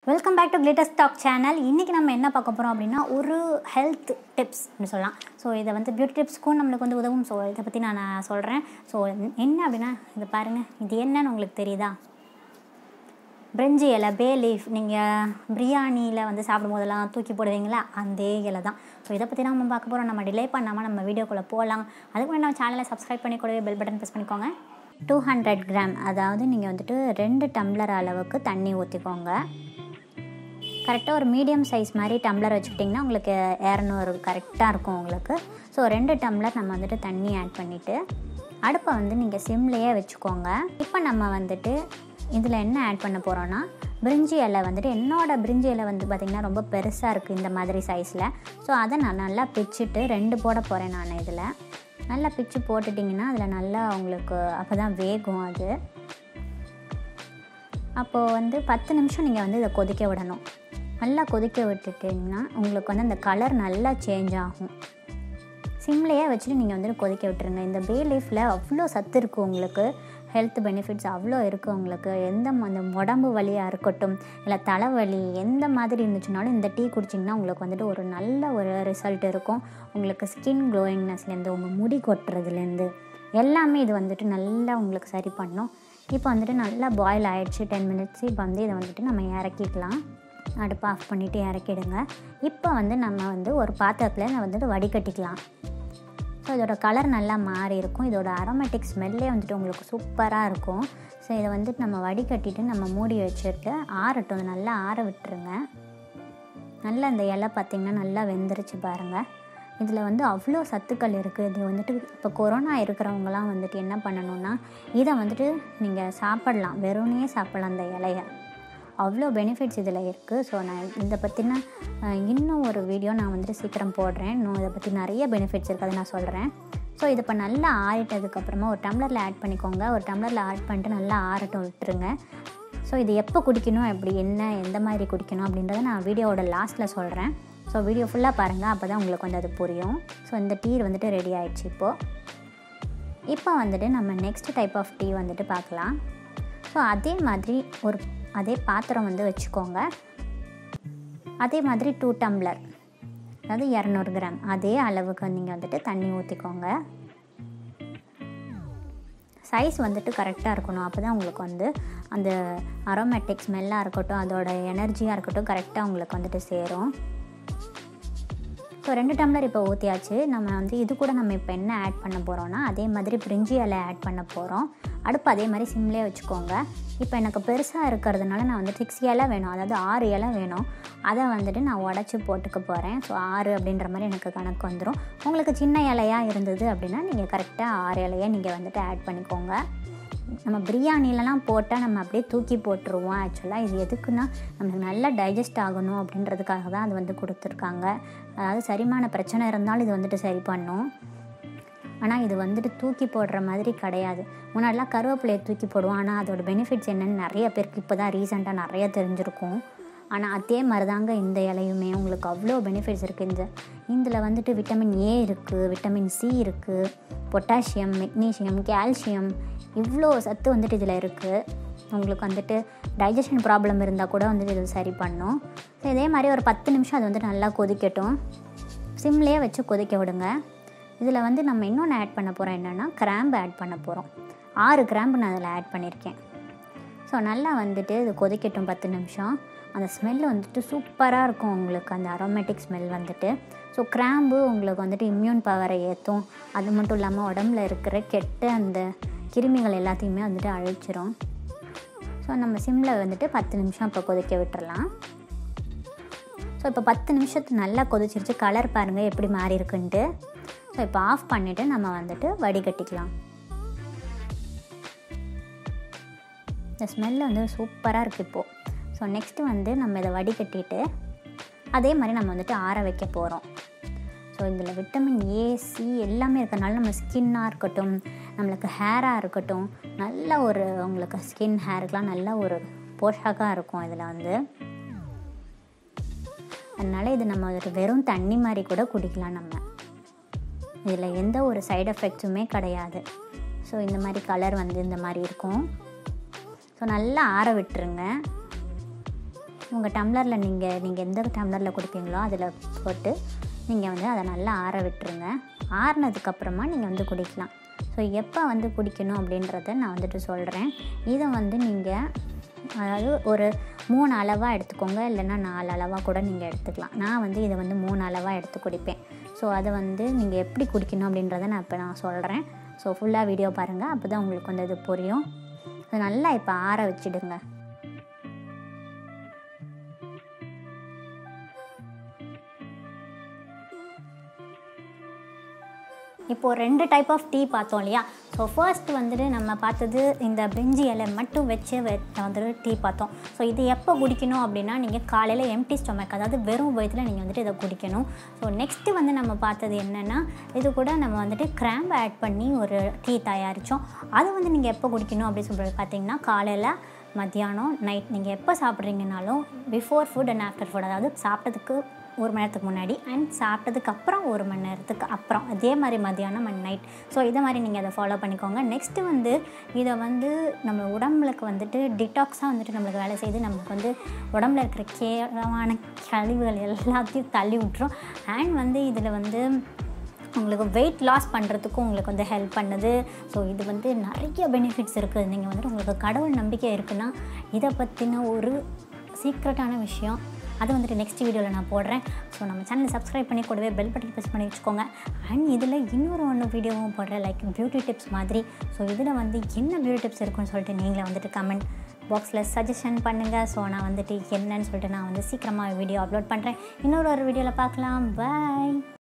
welcome back to glitter stock channel இன்றைக்கி நம்ம என்ன பார்க்க போகிறோம் அப்படின்னா ஒரு ஹெல்த் டிப்ஸ் அப்படின்னு சொல்லலாம் ஸோ இதை வந்து பியூட்டி டிப்ஸ்க்கும் நம்மளுக்கு வந்து உதவும் ஸோ இதை பற்றி நான் நான் சொல்கிறேன் ஸோ என்ன அப்படின்னா இதை பாருங்கள் இது என்னன்னு உங்களுக்கு தெரியுதா பிரிஞ்சி இலை பே லீஃப் நீங்கள் பிரியாணியில் வந்து சாப்பிடும் போதெல்லாம் தூக்கி போடுவீங்களா அந்த இலை தான் ஸோ இதை பற்றி நம்ம பார்க்க போகிறோம் நம்ம டிலே பண்ணாமல் நம்ம வீடியோக்குள்ளே போகலாம் அதுக்கு முன்னாடி நம்ம சேனலை சப்ஸ்கிரைப் பண்ணி கூடவே பெல் பட்டன் ப்ரெஸ் பண்ணிக்கோங்க டூ ஹண்ட்ரட் கிராம் அதாவது நீங்கள் வந்துட்டு ரெண்டு டம்ளர் அளவுக்கு தண்ணி ஊற்றிக்கோங்க கரெக்டாக ஒரு மீடியம் சைஸ் மாதிரி டம்ளர் வச்சுக்கிட்டிங்கன்னா உங்களுக்கு இரநூறு கரெக்டாக இருக்கும் உங்களுக்கு ஸோ ரெண்டு டம்ளர் நம்ம வந்துட்டு தண்ணி ஆட் பண்ணிவிட்டு அடுப்பை வந்து நீங்கள் சிம்லேயே வச்சுக்கோங்க இப்போ நம்ம வந்துட்டு இதில் என்ன ஆட் பண்ண போகிறோன்னா பிரிஞ்சி இலை வந்துட்டு என்னோடய பிரிஞ்சி இலை வந்து பார்த்திங்கன்னா ரொம்ப பெருசாக இருக்குது இந்த மாதிரி சைஸில் ஸோ அதை நான் நல்லா பிச்சுட்டு ரெண்டு போட போகிறேன் நான் இதில் நல்லா பிச்சு போட்டுட்டிங்கன்னா அதில் நல்லா உங்களுக்கு அப்போ தான் வேகும் அது அப்போது வந்து பத்து நிமிஷம் நீங்கள் வந்து இதை கொதிக்க விடணும் நல்லா கொதிக்க விட்டுட்டிங்கன்னா உங்களுக்கு வந்து அந்த கலர் நல்லா சேஞ்ச் ஆகும் சிம்லேயே வச்சுட்டு நீங்கள் வந்துட்டு கொதிக்க விட்டுருங்க இந்த பே லீஃபில் அவ்வளோ சத்து இருக்குது உங்களுக்கு ஹெல்த் பெனிஃபிட்ஸ் அவ்வளோ இருக்குது உங்களுக்கு எந்த அந்த உடம்பு வலியாக இருக்கட்டும் இல்லை தலைவலி எந்த மாதிரி இருந்துச்சுனாலும் இந்த டீ குடிச்சிங்கன்னா உங்களுக்கு வந்துட்டு ஒரு நல்ல ஒரு ரிசல்ட் இருக்கும் உங்களுக்கு ஸ்கின் க்ளோயிங்னஸ்லேருந்து உங்கள் முடி கொட்டுறதுலேருந்து எல்லாமே இது வந்துட்டு நல்லா உங்களுக்கு சரி பண்ணும் இப்போ வந்துட்டு நல்லா பாயில் ஆகிடுச்சு டென் மினிட்ஸ் இப்போ வந்து இதை வந்துட்டு நம்ம இறக்கிக்கலாம் அடுப்பு ஆஃப் பண்ணிவிட்டு இறக்கிடுங்க இப்போ வந்து நம்ம வந்து ஒரு பாத்திரத்தில் நான் வந்துட்டு வடிகட்டிக்கலாம் ஸோ இதோட கலர் நல்லா மாறி இருக்கும் இதோட அரோமேட்டிக் ஸ்மெல்லே வந்துட்டு உங்களுக்கு சூப்பராக இருக்கும் ஸோ இதை வந்துட்டு நம்ம வடிகட்டிட்டு நம்ம மூடி வச்சுட்டு ஆறட்டும் அது நல்லா ஆற விட்டுருங்க நல்லா இந்த இலை பார்த்திங்கன்னா நல்லா வெந்துருச்சு பாருங்கள் இதில் வந்து அவ்வளோ சத்துக்கள் இருக்குது இது வந்துட்டு இப்போ கொரோனா இருக்கிறவங்களாம் வந்துட்டு என்ன பண்ணணுன்னா இதை வந்துட்டு நீங்கள் சாப்பிட்லாம் வெறும்னே சாப்பிட்லாம் அந்த இலையை அவ்வளோ பெனிஃபிட்ஸ் இதில் இருக்குது ஸோ நான் இதை பற்றின இன்னும் ஒரு வீடியோ நான் வந்துட்டு சீக்கிரம் போடுறேன் இன்னும் இதை பற்றி நிறைய பெனிஃபிட்ஸ் இருக்குது அதை நான் சொல்கிறேன் ஸோ இது இப்போ நல்லா ஆறிட்டதுக்கப்புறமா ஒரு டம்ளரில் ஆட் பண்ணிக்கோங்க ஒரு டம்ளரில் ஆட் பண்ணிட்டு நல்லா ஆறட்டும் விட்டுருங்க ஸோ இது எப்போ குடிக்கணும் எப்படி என்ன எந்த மாதிரி குடிக்கணும் அப்படின்றத நான் வீடியோவோட லாஸ்ட்டில் சொல்கிறேன் ஸோ வீடியோ ஃபுல்லாக பாருங்கள் அப்போ தான் உங்களுக்கு வந்து அது புரியும் ஸோ இந்த டீ வந்துட்டு ரெடி ஆயிடுச்சு இப்போது இப்போ வந்துட்டு நம்ம நெக்ஸ்ட் டைப் ஆஃப் டீ வந்துட்டு பார்க்கலாம் ஸோ அதே மாதிரி ஒரு அதே பாத்திரம் வந்து வச்சுக்கோங்க அதே மாதிரி டூ டம்ளர் அதாவது இரநூறு கிராம் அதே அளவுக்கு நீங்கள் வந்துட்டு தண்ணி ஊற்றிக்கோங்க சைஸ் வந்துட்டு கரெக்டாக இருக்கணும் அப்போ தான் உங்களுக்கு வந்து அந்த அரோமேட்டிக் ஸ்மெல்லாக இருக்கட்டும் அதோட எனர்ஜியாக இருக்கட்டும் கரெக்டாக உங்களுக்கு வந்துட்டு சேரும் ஸோ ரெண்டு டம்ளர் இப்போ ஊற்றியாச்சு நம்ம வந்து இது கூட நம்ம இப்போ என்ன ஆட் பண்ண போகிறோன்னா அதே மாதிரி பிரிஞ்சி இலை ஆட் பண்ண போகிறோம் அடுப்பு அதே மாதிரி சிம்லேயே வச்சுக்கோங்க இப்போ எனக்கு பெருசாக இருக்கிறதுனால நான் வந்து சிக்ஸ் இலை வேணும் அதாவது ஆறு இலை வேணும் அதை வந்துட்டு நான் உடச்சி போட்டுக்க போகிறேன் ஸோ ஆறு அப்படின்ற மாதிரி எனக்கு கணக்கு வந்துடும் உங்களுக்கு சின்ன இலையாக இருந்தது அப்படின்னா நீங்கள் கரெக்டாக ஆறு இலையை நீங்கள் வந்துட்டு ஆட் பண்ணிக்கோங்க நம்ம பிரியாணிலலாம் போட்டால் நம்ம அப்படியே தூக்கி போட்டுருவோம் ஆக்சுவலாக இது எதுக்குன்னா நமக்கு நல்லா டைஜஸ்ட் ஆகணும் அப்படின்றதுக்காக தான் அது வந்து கொடுத்துருக்காங்க அதாவது செரிமான பிரச்சனை இருந்தாலும் இது வந்துட்டு சரி பண்ணும் ஆனால் இது வந்துட்டு தூக்கி போடுற மாதிரி கிடையாது முன்னாடிலாம் கருவேப்பிலையை தூக்கி போடுவோம் ஆனால் அதோட பெனிஃபிட்ஸ் என்னென்னு நிறைய பேருக்கு இப்போ தான் ரீசெண்டாக நிறைய தெரிஞ்சிருக்கும் ஆனால் அதே மாதிரி தாங்க இந்த இலையுமே உங்களுக்கு அவ்வளோ பெனிஃபிட்ஸ் இருக்குது இந்த இதில் வந்துட்டு விட்டமின் ஏ இருக்குது விட்டமின் சி இருக்குது பொட்டாசியம் மெக்னீஷியம் கால்சியம் இவ்வளோ சத்து வந்துட்டு இதில் இருக்குது உங்களுக்கு வந்துட்டு டைஜஷன் ப்ராப்ளம் இருந்தால் கூட வந்துட்டு இது சரி பண்ணும் ஸோ இதே மாதிரி ஒரு பத்து நிமிஷம் அது வந்துட்டு நல்லா கொதிக்கட்டும் சிம்லேயே வச்சு கொதிக்க விடுங்க இதில் வந்து நம்ம இன்னொன்று ஆட் பண்ண போகிறோம் என்னென்னா கிராம்பு ஆட் பண்ண போகிறோம் ஆறு கிராம்பு நான் அதில் ஆட் பண்ணியிருக்கேன் ஸோ நல்லா வந்துட்டு இது கொதிக்கட்டும் பத்து நிமிஷம் அந்த ஸ்மெல் வந்துட்டு சூப்பராக இருக்கும் உங்களுக்கு அந்த அரோமேட்டிக் ஸ்மெல் வந்துட்டு ஸோ கிராம்பு உங்களுக்கு வந்துட்டு இம்யூன் பவரை ஏற்றும் அது மட்டும் இல்லாமல் உடம்புல இருக்கிற கெட்ட அந்த கிருமிகள் எல்லாத்தையுமே வந்துட்டு அழிச்சிரும் ஸோ நம்ம சிம்மில் வந்துட்டு பத்து நிமிஷம் இப்போ கொதிக்க விட்டுறலாம் ஸோ இப்போ பத்து நிமிஷத்துக்கு நல்லா கொதிச்சிருச்சு கலர் பாருங்கள் எப்படி மாறி இருக்குன்ட்டு ஸோ இப்போ ஆஃப் பண்ணிவிட்டு நம்ம வந்துட்டு வடிகட்டிக்கலாம் இந்த ஸ்மெல் வந்து சூப்பராக இருக்குது இப்போது ஸோ நெக்ஸ்ட்டு வந்து நம்ம இதை வடிகட்டிட்டு அதே மாதிரி நம்ம வந்துட்டு ஆற வைக்க போகிறோம் ஸோ இதில் விட்டமின் ஏ சி எல்லாமே இருக்கிறனால நம்ம ஸ்கின்னாக இருக்கட்டும் நம்மளுக்கு ஹேராக இருக்கட்டும் நல்ல ஒரு உங்களுக்கு ஸ்கின் ஹேருக்கெலாம் நல்ல ஒரு போஷாக்காக இருக்கும் இதில் வந்து அதனால் இது நம்ம ஒரு வெறும் தண்ணி மாதிரி கூட குடிக்கலாம் நம்ம இதில் எந்த ஒரு சைடு எஃபெக்ட்ஸுமே கிடையாது ஸோ இந்த மாதிரி கலர் வந்து இந்த மாதிரி இருக்கும் ஸோ நல்லா ஆற விட்டுருங்க உங்கள் டம்ளரில் நீங்கள் நீங்கள் எந்த டம்ளரில் குடிப்பீங்களோ அதில் போட்டு நீங்கள் வந்து அதை நல்லா ஆற விட்டுருங்க ஆறுனதுக்கப்புறமா நீங்கள் வந்து குடிக்கலாம் ஸோ எப்போ வந்து குடிக்கணும் அப்படின்றத நான் வந்துட்டு சொல்கிறேன் இதை வந்து நீங்கள் அதாவது ஒரு மூணு அளவாக எடுத்துக்கோங்க இல்லைன்னா நாலு அளவாக கூட நீங்கள் எடுத்துக்கலாம் நான் வந்து இதை வந்து மூணு அளவாக எடுத்து குடிப்பேன் ஸோ அதை வந்து நீங்கள் எப்படி குடிக்கணும் அப்படின்றத நான் இப்போ நான் சொல்கிறேன் ஸோ ஃபுல்லாக வீடியோ பாருங்கள் அப்போ தான் உங்களுக்கு வந்து இது புரியும் ஸோ நல்லா இப்போ ஆற வச்சிடுங்க இப்போது ரெண்டு டைப் ஆஃப் டீ பார்த்தோம் இல்லையா ஸோ ஃபர்ஸ்ட் வந்துட்டு நம்ம பார்த்தது இந்த பிரிஞ்சி இலை மட்டும் வச்சு வெ வந்துட்டு டீ பார்த்தோம் ஸோ இது எப்போ குடிக்கணும் அப்படின்னா நீங்கள் காலையில் எம்டி ஸ்டொமக் அதாவது வெறும் வயிற்றில் நீங்கள் வந்துட்டு இதை குடிக்கணும் ஸோ நெக்ஸ்ட்டு வந்து நம்ம பார்த்தது என்னென்னா இது கூட நம்ம வந்துட்டு கிராம்பு ஆட் பண்ணி ஒரு டீ தயாரித்தோம் அது வந்து நீங்கள் எப்போ குடிக்கணும் அப்படின்னு சொல்லி பார்த்தீங்கன்னா காலையில் மத்தியானம் நைட் நீங்கள் எப்போ சாப்பிட்றீங்கனாலும் before food and after food அதாவது சாப்பிட்டதுக்கு ஒரு மணி நேரத்துக்கு முன்னாடி அண்ட் சாப்பிட்டதுக்கு அப்புறம் ஒரு மணி நேரத்துக்கு அப்புறம் அதே மாதிரி மத்தியானம் அண்ட் நைட் ஸோ இதை மாதிரி நீங்கள் அதை ஃபாலோ பண்ணிக்கோங்க நெக்ஸ்ட்டு வந்து இதை வந்து நம்ம உடம்புக்கு வந்துட்டு டிடாக்ஸாக வந்துட்டு நம்மளுக்கு வேலை செய்து நமக்கு வந்து உடம்புல இருக்கிற கேவலமான கழிவுகள் எல்லாத்தையும் தள்ளி விட்டுரும் அண்ட் வந்து இதில் வந்து உங்களுக்கு வெயிட் லாஸ் பண்ணுறதுக்கும் உங்களுக்கு வந்து ஹெல்ப் பண்ணுது ஸோ இது வந்து நிறைய பெனிஃபிட்ஸ் இருக்குது நீங்கள் வந்துட்டு உங்களுக்கு கடவுள் நம்பிக்கை இருக்குன்னா இதை பற்றின ஒரு சீக்ரெட்டான விஷயம் அது வந்துட்டு நெக்ஸ்ட் வீடியோவில் நான் போடுறேன் ஸோ நம்ம சேனலை சப்ஸ்கிரைப் பண்ணி கூடவே பெல் பட்டன் ப்ரெஸ் பண்ணி வச்சுக்கோங்க அண்ட் இதில் இன்னொரு ஒன்று வீடியோவும் போடுறேன் லைக் பியூட்டி டிப்ஸ் மாதிரி ஸோ இதில் வந்து என்ன பியூட்டி டிப்ஸ் இருக்குன்னு சொல்லிட்டு நீங்களே வந்துட்டு கமெண்ட் பாக்ஸில் சஜஷன் பண்ணுங்கள் ஸோ நான் வந்துட்டு என்னன்னு சொல்லிட்டு நான் வந்து சீக்கிரமாக வீடியோ அப்லோட் பண்ணுறேன் இன்னொரு ஒரு வீடியோவில் பார்க்கலாம் பாய்